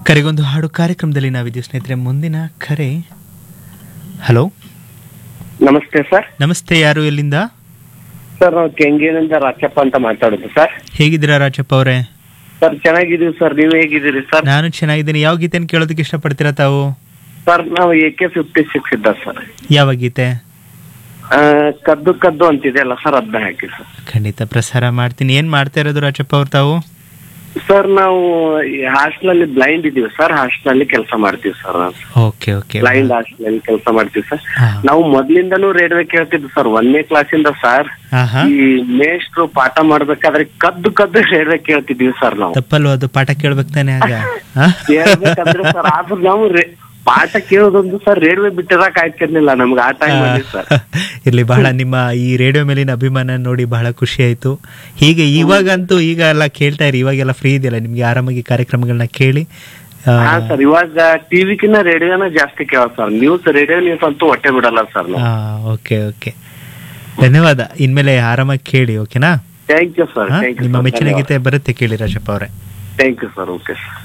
ಕರೆಗೊಂದು ಹಾಡು ಕಾರ್ಯಕ್ರಮದಲ್ಲಿ ನಾವಿದ್ದೀವಿ ಸ್ನೇಹಿತರೆ ಮುಂದಿನ ಕರೆ ಹಲೋ ನಮಸ್ತೆ ಸರ್ ನಮಸ್ತೆ ಯಾರು ಎಲ್ಲಿಂದ ಸರ್ ನಾವು ಕೆಂಗೇನಿಂದ ರಾಚಪ್ಪ ಅಂತ ಮಾತಾಡೋದು ಸರ್ ಹೇಗಿದ್ದೀರಾ ರಾಜಪ್ಪ ಅವರೇ ಸರ್ ಚೆನ್ನಾಗಿದೀವಿ ಸರ್ ನೀವು ಹೇಗಿದ್ದೀರಿ ಸರ್ ನಾನು ಚೆನ್ನಾಗಿದ್ದೀನಿ ಯಾವ ಗೀತೆನ ಕೇಳೋದಕ್ಕೆ ಇಷ್ಟಪಡ್ತೀರಾ ತಾವು ಸರ್ ನಾವು ಎ ಕೆ ಫಿಫ್ಟಿ ಸಿಕ್ಸ್ ಇದ್ದ ಸರ್ ಯಾವ ಗೀತೆ ಆ, ಕದ್ದು ಕದ್ದು ಅಂತಿದೆಯಲ್ಲ ಸರ್ ಅದನ್ನ ಹಾಕಿ ಸರ್ ಖಂಡಿತ ಪ್ರಸಾರ ಮಾಡ್ತೀನಿ ಏನ್ ಮಾಡ್ತಾ ಇರೋದು ರಾಜಪ್ಪ ಅವ್ರು ತಾವು ಸರ್ ನಾವು ಹಾಸ್ಟೆಲ್ ಅಲ್ಲಿ ಬ್ಲೈಂಡ್ ಇದೀವಿ ಸರ್ ಹಾಸ್ಟೆಲ್ ಅಲ್ಲಿ ಕೆಲಸ ಮಾಡ್ತೀವಿ sir okay okay blind hostel ಅಲ್ಲಿ ಕೆಲಸ ಮಾಡ್ತೀವಿ ಸರ್ ಹಾ. ನಾವು ಮೊದ್ಲಿಂದನೂ ರೇಡಿಯೋ ಕೇಳ್ತಿದ್ವಿ ಸರ್ ಒಂದನೇ ಕ್ಲಾಸಿಂದ ಸರ್ ಆಹಾ ಈ ಮೇಷ್ಟ್ರು ಪಾಠ ಮಾಡ್ಬೇಕಾದ್ರೆ ಕದ್ದು ಕದ್ದು ರೇಡಿಯೋ ಕೇಳ್ತಿದ್ವಿ ಸರ್ ನಾವು ತಪ್ಪಲ್ವ ಅದು ಪಾಠ ಕೇಳ್ಬೇಕು ತಾನೆ ಆಗ ಆ? ಕೇಳ್ಬೇಕಂದ್ರೆ ಸರ್ ಆದ್ರೂ ನಾವು ರೇ- ಪಾಠ ಕೇಳೋದೊಂದು ಸರ್ ರೇಡಿಯೋ ಬಿಟ್ಟಿರಕ್ ಆಯ್ತಿರ್ಲಿಲ್ಲ ನಮ್ಗೆ ಆ ಟೈಮ್ ಅಲ್ಲಿ ಸರ್ ಇರ್ಲಿ ಬಹಳ ನಿಮ್ಮ ಈ ರೇಡಿಯೋ ಮೇಲಿನ ಅಭಿಮಾನ ನೋಡಿ ಬಹಳ ಖುಷಿ ಆಯ್ತು ಹೀಗೆ ಇವಾಗಂತೂ ಈಗ ಎಲ್ಲ ಕೇಳ್ತಾ ಇರಿ ಇವಾಗೆಲ್ಲ ಫ್ರೀ ಇದೆಯಲ್ಲ ನಿಮ್ಗೆ ಆರಾಮಾಗಿ ಕಾರ್ಯಕ್ರಮಗಳನ್ನ ಕೇಳಿ ಆ, ಹಾ ಸರ್ ಇವಾಗ ಟಿವಿಕಿನ್ನ ರೇಡಿಯೋನ ಜಾಸ್ತಿ ಕೇಳ ಸರ್ ನ್ಯೂಸ್ ರೇಡಿಯೋ ನ್ಯೂಸ್ ಅಂತೂ ಹೊಟ್ಟೆ ಬಿಡಲ್ಲ ಸರ್ ನಾವು ಆ, ಓಕೆ ಓಕೆ ಧನ್ಯವಾದ ಇನ್ಮೇಲೆ ಆರಾಮಾಗಿ ಕೇಳಿ ಓಕೆನಾ ಥ್ಯಾಂಕ್ ಯು ಸರ್ ಹಾ? ಥ್ಯಾಂಕ್ ಯು ನಿಮ್ಮ ಮೆಚ್ಚಿನ ಗೀತೆ ಬರುತ್ತೆ ಕೇಳಿ ರಾಜಪ್ಪ ಅವರೇ thank you sir okay sir